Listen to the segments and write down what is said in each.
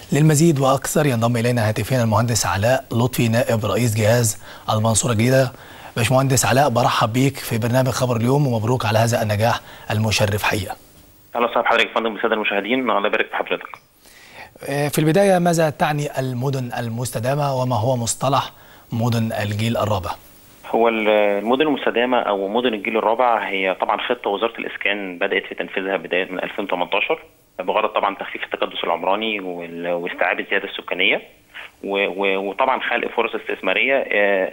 للمزيد واكثر ينضم الينا هاتفيا المهندس علاء لطفي نائب رئيس جهاز المنصوره الجديده باشمهندس علاء برحب بيك في برنامج خبر اليوم ومبروك على هذا النجاح المشرف حقيقه اهلا وسهلا بحضرتك يا فندم بالساده المشاهدين الله يبارك في حضرتك في البدايه ماذا تعني المدن المستدامه وما هو مصطلح مدن الجيل الرابع هو المدن المستدامه او مدن الجيل الرابع هي طبعا خطه وزاره الاسكان بدات في تنفيذها بدايه من 2018 بغرض طبعا تخفيف التكدس العمراني واستيعاب الزياده السكانيه وطبعا خلق فرص استثماريه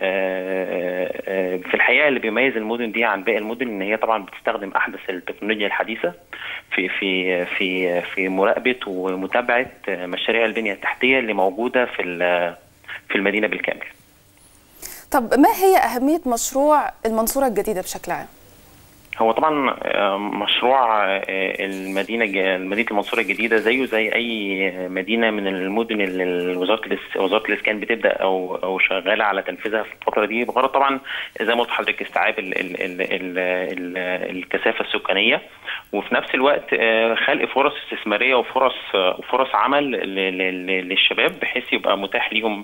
في الحقيقه اللي بيميز المدن دي عن باقي المدن ان هي طبعا بتستخدم احدث التكنولوجيا الحديثه في في في في مراقبه ومتابعه مشاريع البنيه التحتيه اللي موجوده في في المدينه بالكامل. طب ما هي اهميه مشروع المنصوره الجديده بشكل عام؟ هو طبعا مشروع المدينه مدينه المنصوره الجديده زيه زي اي مدينه من المدن اللي وزاره وزاره الاسكان بتبدا او او شغاله على تنفيذها في الفتره دي بغرض طبعا زي ما قلت لحضرتك استيعاب ال ال ال ال ال الكثافه السكانيه وفي نفس الوقت خلق فرص استثماريه وفرص وفرص عمل للشباب بحيث يبقى متاح ليهم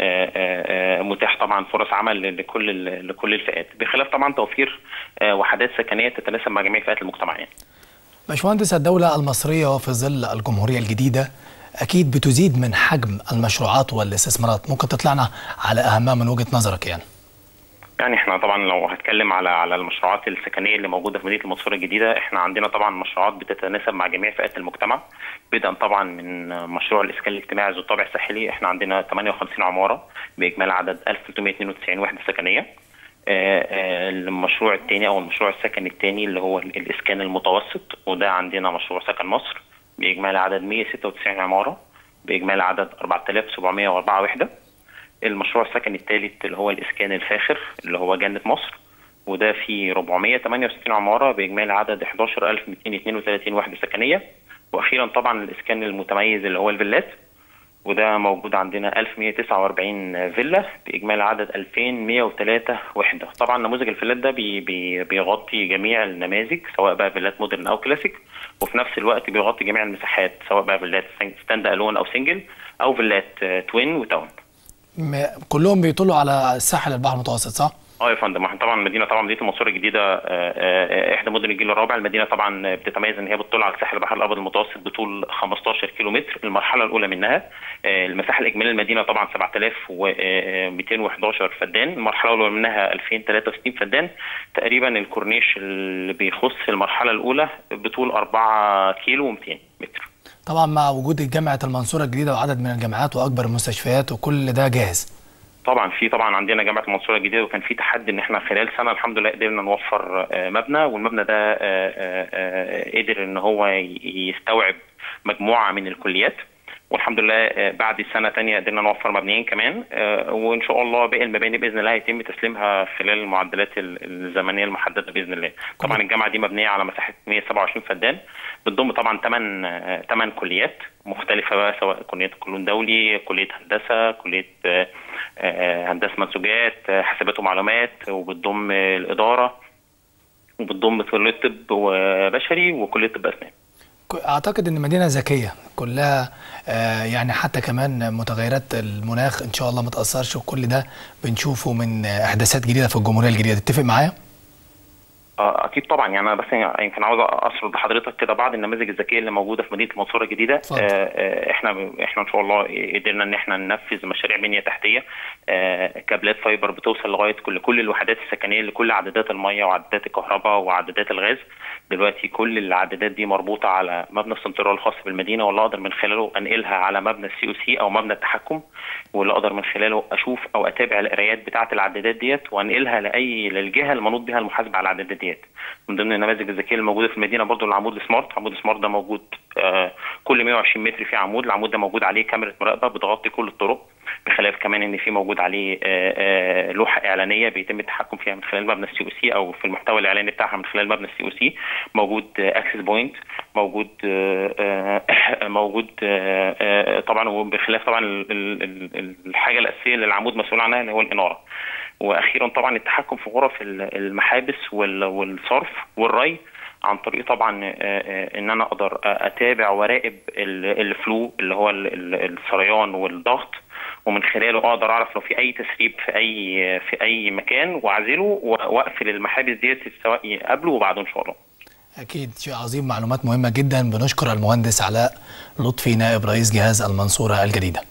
متاح طبعا فرص عمل لكل لكل الفئات بخلاف طبعا توفير وحدات سكنيه تتناسب مع جميع فئات المجتمع يعني. باشمهندس الدوله المصريه وفي ظل الجمهوريه الجديده اكيد بتزيد من حجم المشروعات والاستثمارات ممكن تطلعنا على اهمها من وجهه نظرك يعني. يعني احنا طبعا لو هتكلم على على المشروعات السكنيه اللي موجوده في مدينه المنصوره الجديده احنا عندنا طبعا مشروعات بتتناسب مع جميع فئات المجتمع بدءا طبعا من مشروع الاسكان الاجتماعي ذو الطابع الساحلي احنا عندنا 58 عماره باجمالي عدد 1392 وحده سكنيه المشروع الثاني او المشروع السكني الثاني اللي هو الاسكان المتوسط وده عندنا مشروع سكن مصر باجمالي عدد 196 عماره باجمالي عدد 4704 وحده المشروع السكني الثالث اللي هو الاسكان الفاخر اللي هو جنه مصر وده فيه 468 عماره باجمالي عدد 11232 وحده سكنيه واخيرا طبعا الاسكان المتميز اللي هو الفيلات وده موجود عندنا 1149 فيلا باجمالي عدد 2103 وحده طبعا نموذج الفيلات ده بي بي بيغطي جميع النماذج سواء بقى فيلات مودرن او كلاسيك وفي نفس الوقت بيغطي جميع المساحات سواء بقى فيلات ستاند الون او سنجل او فيلات توين وتاون كلهم بيطلوا على الساحل البحر المتوسط صح؟ اه يا فندم احنا طبعا المدينه طبعا مدينه المنصوره الجديده احدى مدن الجيل الرابع المدينه طبعا بتتميز ان هي بتطل على ساحل البحر الابيض المتوسط بطول 15 كيلو متر المرحله الاولى منها المساحه الاجماليه للمدينه طبعا 7211 فدان المرحله الاولى منها 2063 فدان تقريبا الكورنيش اللي بيخص المرحله الاولى بطول 4 كيلو و200 متر طبعا مع وجود جامعه المنصوره الجديده وعدد من الجامعات واكبر المستشفيات وكل ده جاهز طبعا في طبعا عندنا جامعه المنصوره الجديده وكان في تحدي ان احنا خلال سنه الحمد لله قدرنا نوفر مبنى والمبنى ده قدر ان هو يستوعب مجموعه من الكليات والحمد لله بعد سنه ثانيه قدرنا نوفر مبنيين كمان وان شاء الله باقي المباني باذن الله هيتم تسليمها خلال المعدلات الزمنيه المحدده باذن الله. طبعا الجامعه دي مبنيه على مساحه 127 فدان بتضم طبعا 8 8 كليات مختلفه بقى سواء كليه قانون دولي، كليه هندسه، كليه هندسه منسوجات، حسابات ومعلومات وبتضم الاداره وبتضم كليه طب بشري وكليه طب اسنان. اعتقد ان مدينه ذكيه كلها آه يعني حتى كمان متغيرات المناخ ان شاء الله ما تاثرش وكل ده بنشوفه من احداثات جديده في الجمهوريه الجديده تتفق معايا اكيد طبعا يعني انا بس يمكن عاوز اسرد لحضرتك كده بعض النماذج الذكيه اللي موجوده في مدينه المنصوره الجديده آه احنا احنا ان شاء الله قدرنا ان احنا ننفذ مشاريع بنيه تحتيه آه كابلات فايبر بتوصل لغايه كل كل الوحدات السكنيه لكل عدادات الميه وعدادات الكهرباء وعدادات الغاز دلوقتي كل العدادات دي مربوطه على مبنى السنترال الخاص بالمدينه واللي اقدر من خلاله انقلها على مبنى السي او سي او مبنى التحكم واللي اقدر من خلاله اشوف او اتابع القرايات بتاعه العدادات ديت وانقلها لاي للجهه المنوط بها المحاسبه على العدادات ديت من ضمن النماذج الذكيه الموجوده في المدينه برضو العمود السمارت عمود سمارت ده موجود آه كل 120 متر في عمود العمود ده موجود عليه كاميرا مراقبه بتغطي كل الطرق بخلاف كمان ان في موجود عليه آه آه لوحه اعلانيه بيتم التحكم فيها من خلال مبنى السي او سي او في المحتوى الاعلاني بتاعها من خلال مبنى السي او سي موجود اكسس بوينت موجود موجود طبعا وبخلاف طبعا الحاجه الاساسيه اللي العمود مسؤول عنها اللي هو الاناره واخيرا طبعا التحكم في غرف المحابس والصرف والري عن طريق طبعا ان انا اقدر اتابع وراقب الفلو اللي هو السريان والضغط ومن خلاله اقدر اعرف لو في اي تسريب في اي في اي مكان واعزله واقفل المحابس ديت سواء قبله وبعده ان شاء الله. اكيد شيء عظيم معلومات مهمه جدا بنشكر المهندس علاء لطفي نائب رئيس جهاز المنصوره الجديده.